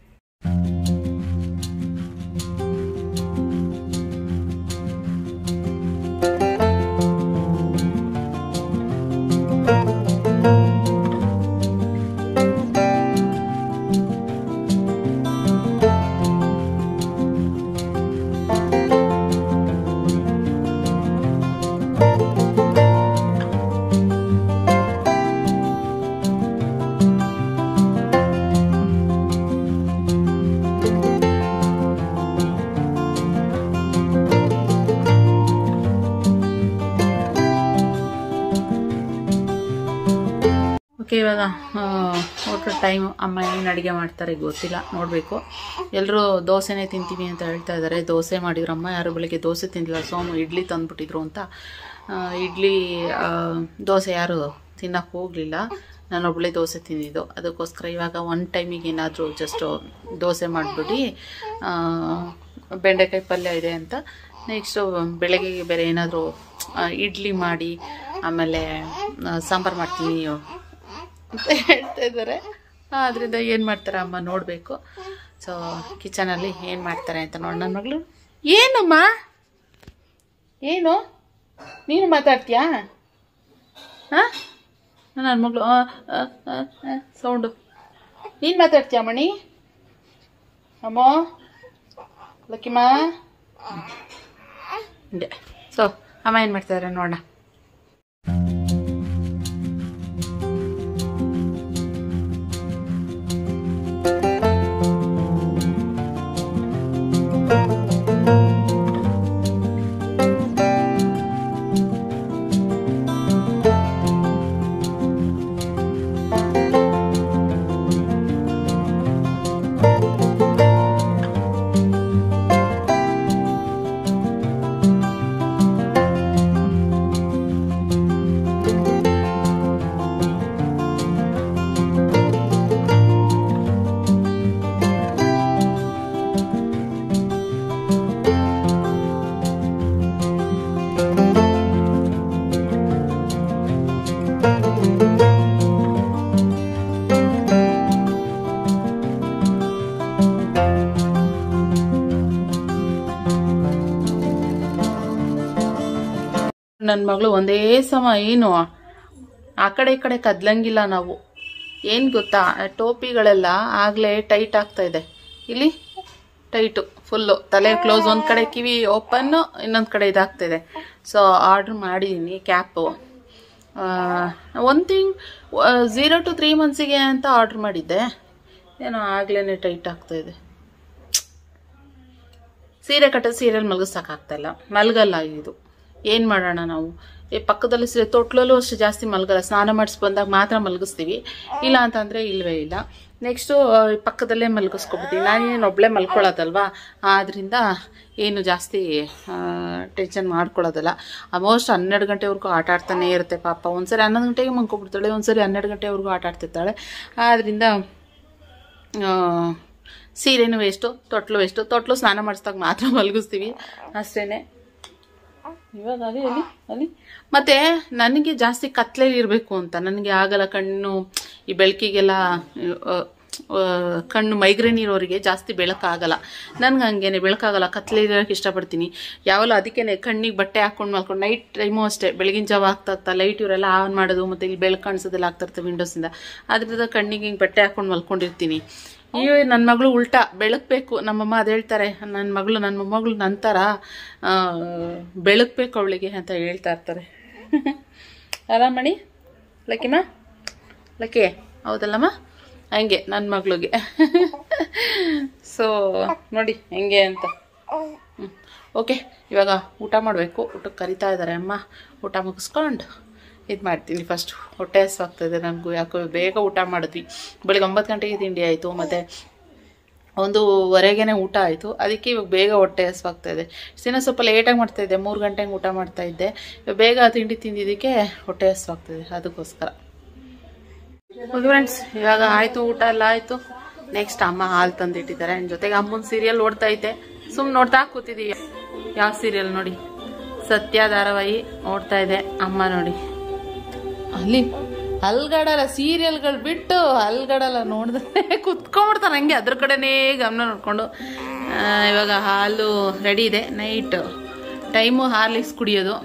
ಓಕೆ ಇವಾಗ ಊಟ ಟೈಮ್ ಅಮ್ಮ ಏನು ಅಡುಗೆ ಮಾಡ್ತಾರೆ ಗೊತ್ತಿಲ್ಲ ನೋಡಬೇಕು ಎಲ್ಲರೂ ದೋಸೆನೇ ತಿಂತೀವಿ ಅಂತ ಹೇಳ್ತಾ ಇದ್ದಾರೆ ದೋಸೆ ಮಾಡಿದ್ರಮ್ಮ ಯಾರು ಬೆಳಿಗ್ಗೆ ದೋಸೆ ತಿಂದಿಲ್ಲ ಸೋಮು ಇಡ್ಲಿ ತಂದುಬಿಟ್ಟಿದ್ರು ಅಂತ ಆ, ಇಡ್ಲಿ ಆ, ದೋಸೆ ಯಾರು ತಿನ್ನಕ್ಕೆ ಹೋಗಲಿಲ್ಲ ನಾನು ಒಬ್ಬಳೇ ದೋಸೆ ತಿಂದಿದ್ದು ಅದಕ್ಕೋಸ್ಕರ ಇವಾಗ ಒನ್ ಟೈಮಿಗೆ ಏನಾದರೂ ಜಸ್ಟು ದೋಸೆ ಮಾಡಿಬಿಟ್ಟು ಬೆಂಡೆಕಾಯಿ ಪಲ್ಯ ಇದೆ ಅಂತ ನೆಕ್ಸ್ಟು ಬೆಳಗ್ಗೆ ಬೇರೆ ಏನಾದರೂ ಇಡ್ಲಿ ಮಾಡಿ ಆಮೇಲೆ ಆ, ಸಾಂಬಾರು ಮಾಡ್ತೀನಿ ಅಂತ ಹೇಳ್ತಾ ಇದ್ದಾರೆ ಅದರಿಂದ ಏನು ಮಾಡ್ತಾರೆ ಅಮ್ಮ ನೋಡಬೇಕು ಸೊ ಕಿಚನಲ್ಲಿ ಏನು ಮಾಡ್ತಾರೆ ಅಂತ ನೋಡಿ ನನ್ನ ಮಗಳು ಏನಮ್ಮ ಏನು ನೀನು ಮಾತಾಡ್ತೀಯಾ ಹಾಂ ನನ್ನ ಮಗಳು ಸೌಂಡು ನೀನು ಮಾತಾಡ್ತೀಯಾ ಮಣಿ ಅಮ್ಮ ಲಕ್ಕಿಮ್ಮ ಹಿಂಗೆ ಸೊ ಅಮ್ಮ ಏನು ಮಾಡ್ತಿದ್ದಾರೆ ನೋಡೋಣ ನನ್ನ ಮಗಳು ಒಂದೇ ಸಮ ಏನು ಆ ಕಡೆ ಈ ಕಡೆ ಕದ್ಲಂಗಿಲ್ಲ ನಾವು ಏನು ಗೊತ್ತಾ ಆ ಟೋಪಿಗಳೆಲ್ಲ ಆಗಲೇ ಟೈಟ್ ಆಗ್ತಾ ಇದೆ ಇಲ್ಲಿ ಟೈಟು ಫುಲ್ಲು ತಲೆ ಕ್ಲೋಸ್ ಒಂದು ಕಡೆ ಕಿವಿ ಓಪನ್ನು ಇನ್ನೊಂದು ಕಡೆ ಇದಾಗ್ತಿದೆ ಸೊ ಆರ್ಡ್ರ್ ಮಾಡಿದ್ದೀನಿ cap one thing zero two three ಮಂತ್ಸಿಗೆ ಅಂತ ಆರ್ಡ್ರ್ ಮಾಡಿದ್ದೆ ಏನೋ ಆಗ್ಲೇ ಟೈಟ್ ಆಗ್ತಾ ಇದೆ ಸೀರೆ ಕಟ್ಟೋದು ಸೀರೆಯಲ್ಲಿ ಮಲಗಿಸೋಕ್ಕಾಗ್ತಾಯಿಲ್ಲ ಮಲಗಲ್ಲ ಇದು ಏನು ಮಾಡೋಣ ನಾವು ಈ ಪಕ್ಕದಲ್ಲಿ ಸೀರೆ ತೊಟ್ಲಲ್ಲೂ ಅಷ್ಟು ಜಾಸ್ತಿ ಮಲಗಲ್ಲ ಸ್ನಾನ ಮಾಡಿಸಿ ಬಂದಾಗ ಮಾತ್ರ ಮಲಗಿಸ್ತೀವಿ ಇಲ್ಲ ಅಂತಂದರೆ ಇಲ್ಲವೇ ಇಲ್ಲ ನೆಕ್ಸ್ಟು ಪಕ್ಕದಲ್ಲೇ ಮಲಗಿಸ್ಕೊಬಿಡ್ತೀವಿ ನಾನೇನು ಒಬ್ಬಳೇ ಮಲ್ಕೊಳ್ಳೋದಲ್ವಾ ಆದ್ದರಿಂದ ಏನು ಜಾಸ್ತಿ ಟೆನ್ಷನ್ ಮಾಡ್ಕೊಳ್ಳೋದಲ್ಲ ಆಲ್ಮೋಸ್ಟ್ ಹನ್ನೆರಡು ಗಂಟೆವರೆಗೂ ಆಟ ಆಡ್ತಾನೆ ಇರುತ್ತೆ ಪಾಪ ಒಂದ್ಸರಿ ಹನ್ನೊಂದು ಗಂಟೆಗೆ ಮಲ್ಕೊಬಿಡ್ತಾಳೆ ಒಂದ್ಸರಿ ಹನ್ನೆರಡು ಗಂಟೆವರೆಗೂ ಆಟ ಆಡ್ತಿರ್ತಾಳೆ ಆದ್ದರಿಂದ ಆ, ಸೀರೆನೂ ವೇಸ್ಟು ತೊಟ್ಲು ವೇಸ್ಟು ತೊಟ್ಲು ಸ್ನಾನ ಮಾಡಿಸಿದಾಗ ಮಾತ್ರ ಮಲಗಿಸ್ತೀವಿ ಅಷ್ಟೇ ಇವಾಗ ಅಲ್ಲಿ ಅಲ್ಲಿ ಅಲ್ಲಿ ಮತ್ತೆ ನನಗೆ ಜಾಸ್ತಿ ಕತ್ಲೆಯಲ್ಲಿ ಇರಬೇಕು ಅಂತ ನನಗೆ ಆಗಲ್ಲ ಕಣ್ಣು ಈ ಬೆಳಕಿಗೆಲ್ಲ ಆ, ಆ, ಕಣ್ಣು ಮೈಗ್ರೇನ್ ಇರೋರಿಗೆ ಜಾಸ್ತಿ ಬೆಳಕಾಗಲ್ಲ ನನ್ಗೆ ಹಂಗೇನೆ ಬೆಳಕಾಗಲ್ಲ ಕತ್ಲೆ ಇರೋಕೆ ಇಷ್ಟಪಡ್ತೀನಿ ಯಾವಲ್ಲ ಅದಕ್ಕೇನೆ ಕಣ್ಣಿಗೆ ಬಟ್ಟೆ ಹಾಕೊಂಡು ಮಲ್ಕೊಂಡು ನೈಟ್ ಟೈಮು ಅಷ್ಟೇ ಬೆಳಗಿನ ಜಾವ ಆಗ್ತಾ ಇರ್ತಾ ಲೈಟ್ ಇವರೆಲ್ಲ ಆನ್ ಮಾಡೋದು ಮತ್ತು ಇಲ್ಲಿ ಬೆಳಕು ಕಾಣಿಸೋದೆಲ್ಲ ಆಗ್ತಾ ಇರ್ತದೆ ವಿಂಡೋಸಿಂದ ಅದರಿಂದ ಕಣ್ಣಿಗೆ ಹಿಂಗೆ ಬಟ್ಟೆ ಹಾಕೊಂಡು ಮಲ್ಕೊಂಡಿರ್ತೀನಿ ಅಯ್ಯೋ ನನ್ನ ಮಗಳು ಉಲ್ಟಾ ಬೆಳಗ್ಬೇಕು ನಮ್ಮಮ್ಮ ಅದು ಹೇಳ್ತಾರೆ ನನ್ನ ಮಗಳು ನನ್ನ ಮೊಮ್ಮಗಳು ನಂತರ ಬೆಳಗ್ಬೇಕು ಅವಳಿಗೆ ಅಂತ ಹೇಳ್ತಾ ಇರ್ತಾರೆ ಆರಾಮಣಿ ಲಕ್ಕಿಮ್ಮ ಲಕ್ಕಿ ಹೌದಲ್ಲಮ್ಮ ಹಂಗೆ ನನ್ನ ಮಗಳಿಗೆ ಸೊ ನೋಡಿ ಹೆಂಗೆ ಅಂತ ಓಕೆ ಇವಾಗ ಊಟ ಮಾಡಬೇಕು ಊಟಕ್ಕೆ ಕರಿತಾ ಇದ್ದಾರೆ ಅಮ್ಮ ಊಟ ಮುಗಿಸ್ಕೊಂಡು ಇದು ಮಾಡ್ತೀನಿ ಫಸ್ಟ್ ಹೊಟ್ಟೆ ಹಸ್ವಾಗ್ತದೆ ನನಗೂ ಯಾಕೋ ಬೇಗ ಊಟ ಮಾಡಿದ್ವಿ ಬೆಳಿಗ್ಗೆ ಒಂಬತ್ತು ಗಂಟೆಗೆ ತಿಂಡಿ ಆಯಿತು ಮತ್ತು ಒಂದೂವರೆಗೇ ಊಟ ಆಯಿತು ಅದಕ್ಕೆ ಇವಾಗ ಬೇಗ ಹೊಟ್ಟೆ ಹಸ್ವಾಗ್ತಾ ಇದೆ ದಿನ ಸ್ವಲ್ಪ ಲೇಟಾಗಿ ಮಾಡ್ತಾಯಿದ್ದೆ ಮೂರು ಗಂಟೆಗೆ ಊಟ ಮಾಡ್ತಾಯಿದ್ದೆ ಇವಾಗ ಬೇಗ ತಿಂಡಿ ತಿಂದಿದ್ದಕ್ಕೆ ಹೊಟ್ಟೆ ಹಸ್ವಾಗ್ತದೆ ಅದಕ್ಕೋಸ್ಕರ ಓಕೆ ಫ್ರೆಂಡ್ಸ್ ಇವಾಗ ಆಯಿತು ಊಟ ಎಲ್ಲ ಆಯಿತು ನೆಕ್ಸ್ಟ್ ಅಮ್ಮ ಹಾಲು ತಂದಿಟ್ಟಿದ್ದಾರೆ ನನ್ನ ಜೊತೆಗೆ ಅಮ್ಮನ ಸೀರಿಯಲ್ ನೋಡ್ತಾ ಇದ್ದೆ ಸುಮ್ಮನೆ ನೋಡ್ತಾ ಕೂತಿದ್ದೀವಿ ಯಾವ ಸೀರಿಯಲ್ ನೋಡಿ ಸತ್ಯ ಧಾರಾವಾಹಿ ನೋಡ್ತಾ ಇದೆ ಅಮ್ಮ ನೋಡಿ ಅಲ್ಲಿ ಹಲ್ಗಡಲ್ಲ ಸೀರಿಯಲ್ಗಳು ಬಿಟ್ಟು ಹಲ್ಗಡಲ್ಲ ನೋಡಿದ್ರೆ ಕುತ್ಕೊಂಡ್ಬಿಡ್ತಾರೆ ಹಂಗೆ ಅದ್ರ ಕಡೆನೇ ಗಮನ ನೋಡ್ಕೊಂಡು ಆ, ಇವಾಗ ಹಾಲು ರೆಡಿ ಇದೆ ನೈಟ್ ಟೈಮು ಹಾರ್ಲಿಕ್ಸ್ ಕುಡಿಯೋದು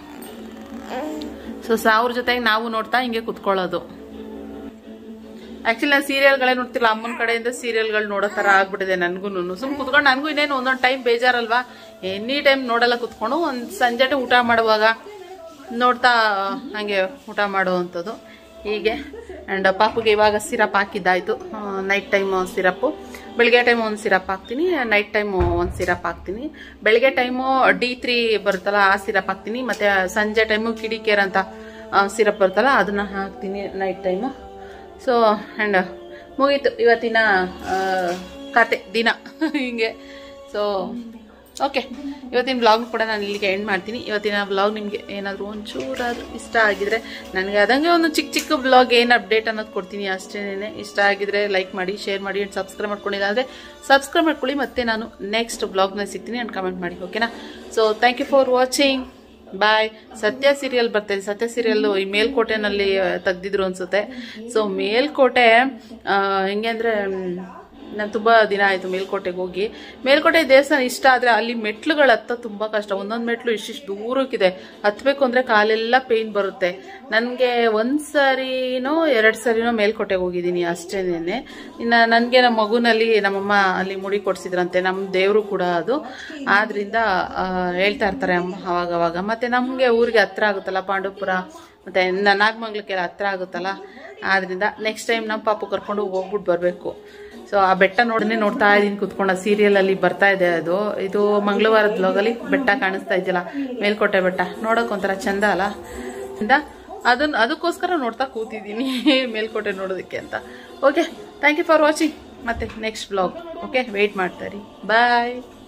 ಸೊ ಸಾವಿರ ಜೊತೆಗೆ ನಾವು ನೋಡ್ತಾ ಹಿಂಗೆ ಕುತ್ಕೊಳ್ಳೋದು ಆಕ್ಚುಲಿ ನಾನು ಸೀರಿಯಲ್ಗಳೇ ನೋಡ್ತಿಲ್ಲ ಅಮ್ಮನ ಕಡೆಯಿಂದ ಸೀರಿಯಲ್ಗಳು ನೋಡೋ ಥರ ಆಗ್ಬಿಟ್ಟಿದೆ ನನಗೂ ಸುಮ್ ಕುತ್ಕೊಂಡು ನನಗೂ ಇನ್ನೇನು ಒಂದೊಂದು ಟೈಮ್ ಬೇಜಾರಲ್ವಾ ಎನಿ ಟೈಮ್ ನೋಡಲ್ಲ ಕುತ್ಕೊಂಡು ಒಂದು ಸಂಜೆ ಊಟ ಮಾಡುವಾಗ ನೋಡ್ತಾ ಹಂಗೆ ಊಟ ಮಾಡುವಂಥದ್ದು ಹೀಗೆ ಆ್ಯಂಡ್ ಪಾಪುಗೆ ಇವಾಗ ಸಿರಪ್ ಹಾಕಿದ್ದಾಯಿತು ನೈಟ್ ಟೈಮ್ ಸಿರಪ್ಪು ಬೆಳಿಗ್ಗೆ ಟೈಮ್ ಒಂದು ಸಿರಪ್ ಹಾಕ್ತೀನಿ ನೈಟ್ ಟೈಮು ಒಂದು ಸಿರಪ್ ಹಾಕ್ತೀನಿ ಬೆಳಿಗ್ಗೆ ಟೈಮು ಡಿ ತ್ರೀ ಬರುತ್ತಲ್ಲ ಆ ಸಿರಪ್ ಹಾಕ್ತೀನಿ ಮತ್ತು ಸಂಜೆ ಟೈಮು ಕಿಡಿ ಕೇರ್ ಅಂತ ಸಿರಪ್ ಬರುತ್ತಲ್ಲ ಅದನ್ನು ಹಾಕ್ತೀನಿ ನೈಟ್ ಟೈಮು ಸೊ ಆ್ಯಂಡ್ ಮುಗೀತು ಇವತ್ತಿನ ಆ, ಕತೆ ದಿನ ಹಿಂಗೆ ಸೊ ಓಕೆ ಇವತ್ತಿನ ಬ್ಲಾಗ್ ಕೂಡ ನಾನು ಇಲ್ಲಿಗೆ ಎಂಡ್ ಮಾಡ್ತೀನಿ ಇವತ್ತಿನ ಬ್ಲಾಗ್ ನಿಮಗೆ ಏನಾದರೂ ಒಂಚೂರಾದ್ರೂ ಇಷ್ಟ ಆಗಿದ್ರೆ ನನಗೆ ಅದಂಗೆ ಒಂದು ಚಿಕ್ಕ ಚಿಕ್ಕ ಬ್ಲಾಗ್ ಏನು ಅಪ್ಡೇಟ್ ಅನ್ನೋದು ಕೊಡ್ತೀನಿ ಅಷ್ಟೇನೆ ಇಷ್ಟ ಆಗಿದ್ರೆ ಲೈಕ್ ಮಾಡಿ ಶೇರ್ ಮಾಡಿ ಆ್ಯಂಡ್ ಸಬ್ಸ್ಕ್ರೈಬ್ ಮಾಡ್ಕೊಂಡಿಲ್ಲ ಅಂದರೆ ಸಬ್ಸ್ಕ್ರೈಬ್ ಮಾಡ್ಕೊಳ್ಳಿ ಮತ್ತೆ ನಾನು ನೆಕ್ಸ್ಟ್ ಬ್ಲಾಗ್ನ ಸಿಗ್ತೀನಿ ಆ್ಯಂಡ್ ಕಮೆಂಟ್ ಮಾಡಿ ಓಕೆನಾ so thank you for watching bye Satya serial ಬರ್ತಿದೆ ಸತ್ಯ ಸೀರಿಯಲ್ ಈ ಮೇಲ್ಕೋಟೆನಲ್ಲಿ ತೆಗ್ದಿದ್ರು ಅನ್ಸುತ್ತೆ ಸೊ ಮೇಲ್ಕೋಟೆ ಆ, ಹೆಂಗೆ ಅಂದ್ರೆ ನಾನು ತುಂಬ ದಿನ ಆಯಿತು ಮೇಲ್ಕೋಟೆಗೆ ಹೋಗಿ ಮೇಲ್ಕೋಟೆ ದೇವಸ್ಥಾನ ಇಷ್ಟ ಆದರೆ ಅಲ್ಲಿ ಮೆಟ್ಲುಗಳು ಹತ್ತ ತುಂಬ ಕಷ್ಟ ಒಂದೊಂದು ಮೆಟ್ಲು ಇಷ್ಟಿಷ್ಟು ದೂರಕ್ಕಿದೆ ಹತ್ಬೇಕು ಅಂದರೆ ಕಾಲೆಲ್ಲ ಪೇಯ್ನ್ ಬರುತ್ತೆ ನನಗೆ ಒಂದು ಸರಿನೋ ಎರಡು ಸರಿನೋ ಮೇಲ್ಕೋಟೆಗೆ ಹೋಗಿದ್ದೀನಿ ಅಷ್ಟೇನೆ ಇನ್ನು ನನಗೆ ನಮ್ಮ ಮಗುನಲ್ಲಿ ನಮ್ಮಮ್ಮ ಅಲ್ಲಿ ಮುಡಿ ಕೊಡ್ಸಿದ್ರಂತೆ ನಮ್ಮ ದೇವರು ಕೂಡ ಅದು ಆದ್ರಿಂದ ಆ, ಹೇಳ್ತಾ ಇರ್ತಾರೆ ಅಮ್ಮ ಅವಾಗ ಅವಾಗ ಮತ್ತು ನಮಗೆ ಊರಿಗೆ ಹತ್ರ ಆಗುತ್ತಲ್ಲ ಪಾಂಡುಪುರ ಮತ್ತು ನಾಗಮಂಗ್ಲಕ್ಕೆಲ್ಲ ಹತ್ರ ಆಗುತ್ತಲ್ಲ ಆದ್ರಿಂದ ನೆಕ್ಸ್ಟ್ ಟೈಮ್ ನಮ್ಮ ಪಾಪು ಕರ್ಕೊಂಡು ಹೋಗ್ಬಿಟ್ಟು ಬರಬೇಕು ಸೊ ಆ ಬೆಟ್ಟ ನೋಡನೆ ನೋಡ್ತಾ ಇದ್ದೀನಿ ಕುತ್ಕೊಂಡು ಸೀರಿಯಲ್ ಅಲ್ಲಿ ಬರ್ತಾ ಇದೆ ಅದು ಇದು ಮಂಗಳವಾರದ ಬ್ಲಾಗಲ್ಲಿ ಬೆಟ್ಟ ಕಾಣಿಸ್ತಾ ಇದೆಯಲ್ಲ ಮೇಲ್ಕೋಟೆ ಬೆಟ್ಟ ನೋಡಕ್ ಒಂಥರ ಚಂದ ಅಲ್ಲ ಇಂದ ಅದನ್ನ ಅದಕ್ಕೋಸ್ಕರ ನೋಡ್ತಾ ಕೂತಿದ್ದೀನಿ ಮೇಲ್ಕೋಟೆ ನೋಡೋದಕ್ಕೆ ಅಂತ okay thank you for watching ಮತ್ತೆ ನೆಕ್ಸ್ಟ್ ಬ್ಲಾಗ್ ಓಕೆ ವೆಯ್ಟ್ ಮಾಡ್ತಾ ಇರಿ ಬಾಯ್